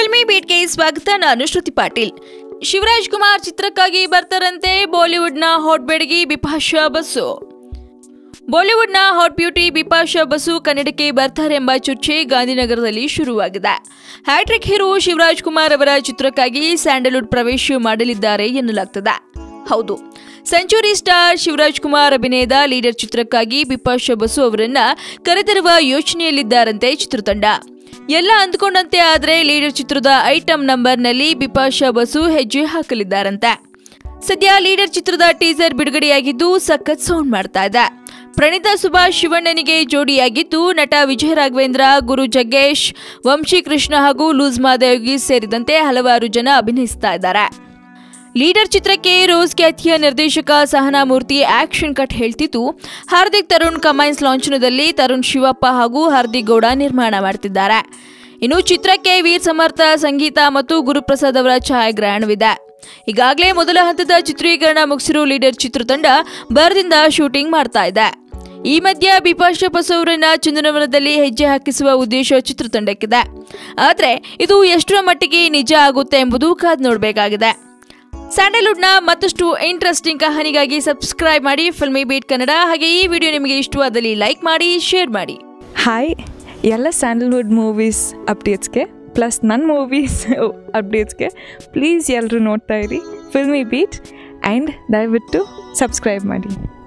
filmy ಬೀಟ್ಗೆ ಸ್ವಾಗತ ನಾನು ಶ್ರುತಿ ಪಾಟೀಲ್ ಶಿವರಾಜ್ ಕುಮಾರ್ ಚಿತ್ರಕ್ಕಾಗಿ ಬರ್ತಾರಂತೆ ಬಾಲಿವುಡ್ನ ಹಾಟ್ ಬೆಡಗಿ ಬಿಪಾಶಾ ಬಸು ಬಾಲಿವುಡ್ನ ಹಾಟ್ ಬ್ಯೂಟಿ ಬಿಪಾಶಾ ಬಸು ಕನ್ನಡಕ್ಕೆ ಬರ್ತಾರೆಂಬ ಚರ್ಚೆ ಗಾಂಧಿನಗರದಲ್ಲಿ ಶುರುವಾಗಿದೆ ಹ್ಯಾಟ್ರಿಕ್ ಹೀರೋ ಶಿವರಾಜ್ ಕುಮಾರ್ ಅವರ ಚಿತ್ರಕ್ಕಾಗಿ ಸ್ಯಾಂಡಲ್ವುಡ್ ಪ್ರವೇಶ ಮಾಡಲಿದ್ದಾರೆ ಎನ್ನಲಾಗ್ತದೆ ಹೌದು ಸೆಂಚುರಿ ಸ್ಟಾರ್ ಶಿವರಾಜ್ ಕುಮಾರ್ ಅಭಿನಯದ ಲೀಡರ್ ಚಿತ್ರಕ್ಕಾಗಿ ಬಿಪಾಶಾ ಬಸು ಅವರನ್ನ ಕರೆತರುವ ಯೋಚನೆಯಲ್ಲಿದ್ದಾರಂತೆ ಚಿತ್ರತಂಡ ಎಲ್ಲ ಅಂದ್ಕೊಂಡಂತೆ ಆದ್ರೆ ಲೀಡರ್ ಚಿತ್ರದ ಐಟಂ ನಂಬರ್ನಲ್ಲಿ ಬಿಪಾಶಾ ಬಸು ಹೆಜ್ಜೆ ಹಾಕಲಿದ್ದಾರಂತೆ ಸದ್ಯ ಲೀಡರ್ ಚಿತ್ರದ ಟೀಸರ್ ಬಿಡುಗಡೆಯಾಗಿದ್ದು ಸಖತ್ ಸೌಂಡ್ ಮಾಡ್ತಾ ಇದೆ ಪ್ರಣೀತಾ ಸುಭಾಷ್ ಶಿವಣ್ಣನಿಗೆ ಜೋಡಿಯಾಗಿದ್ದು ನಟ ವಿಜಯ ರಾಘವೇಂದ್ರ ಗುರು ಜಗ್ಗೇಶ್ ವಂಶಿ ಕೃಷ್ಣ ಹಾಗೂ ಲೂಸ್ ಮಾದೇವ್ಗಿ ಸೇರಿದಂತೆ ಹಲವಾರು ಜನ ಅಭಿನಯಿಸ್ತಾ ಇದ್ದಾರೆ ಲೀಡರ್ ಚಿತ್ರಕ್ಕೆ ರೋಸ್ ಖ್ಯಾತಿಯ ನಿರ್ದೇಶಕ ಸಹನಾ ಮೂರ್ತಿ ಆಕ್ಷನ್ ಕಟ್ ಹೇಳ್ತಿದ್ದು ಹಾರ್ದಿಕ್ ತರುಣ್ ಕಮೈನ್ಸ್ ಲಾಂಛನದಲ್ಲಿ ತರುಣ್ ಶಿವಪ್ಪ ಹಾಗೂ ಹಾರ್ದಿಕ್ ಗೌಡ ನಿರ್ಮಾಣ ಮಾಡ್ತಿದ್ದಾರೆ ಇನ್ನು ಚಿತ್ರಕ್ಕೆ ವೀರ್ ಸಮರ್ಥ ಸಂಗೀತ ಮತ್ತು ಗುರುಪ್ರಸಾದ್ ಅವರ ಛಾಯಾಗ್ರಹಣವಿದೆ ಈಗಾಗಲೇ ಮೊದಲ ಹಂತದ ಚಿತ್ರೀಕರಣ ಮುಗಿಸಿರೋ ಲೀಡರ್ ಚಿತ್ರತಂಡ ಬರದಿಂದ ಶೂಟಿಂಗ್ ಮಾಡ್ತಾ ಇದೆ ಈ ಮಧ್ಯ ಬಿಪಾಶಾ ಬಸು ಅವರನ್ನ ಚಂದನವನದಲ್ಲಿ ಹೆಜ್ಜೆ ಹಾಕಿಸುವ ಉದ್ದೇಶ ಚಿತ್ರತಂಡಕ್ಕಿದೆ ಆದರೆ ಇದು ಎಷ್ಟರ ಮಟ್ಟಿಗೆ ನಿಜ ಆಗುತ್ತೆ ಎಂಬುದು ಕಾದ್ ನೋಡಬೇಕಾಗಿದೆ ಸ್ಯಾಂಡಲ್ವುಡ್ನ ಮತ್ತಷ್ಟು ಇಂಟ್ರೆಸ್ಟಿಂಗ್ ಕಹಾನಿಗಾಗಿ ಸಬ್ಸ್ಕ್ರೈಬ್ ಮಾಡಿ ಫಿಲ್ಮಿ ಬೀಟ್ ಕನ್ನಡ ಹಾಗೆ ಈ ವಿಡಿಯೋ ನಿಮಗೆ ಇಷ್ಟವಾದಲ್ಲಿ ಲೈಕ್ ಮಾಡಿ ಶೇರ್ ಮಾಡಿ ಹಾಯ್ ಎಲ್ಲ ಸ್ಯಾಂಡಲ್ವುಡ್ ಮೂವೀಸ್ ಅಪ್ಡೇಟ್ಸ್ಗೆ ಪ್ಲಸ್ ನನ್ನ ಮೂವೀಸ್ ಅಪ್ಡೇಟ್ಸ್ಗೆ ಪ್ಲೀಸ್ ಎಲ್ಲರೂ ನೋಡ್ತಾ ಇರಿ ಫಿಲ್ಮಿ ಬೀಟ್ ಆ್ಯಂಡ್ ದಯವಿಟ್ಟು ಸಬ್ಸ್ಕ್ರೈಬ್ ಮಾಡಿ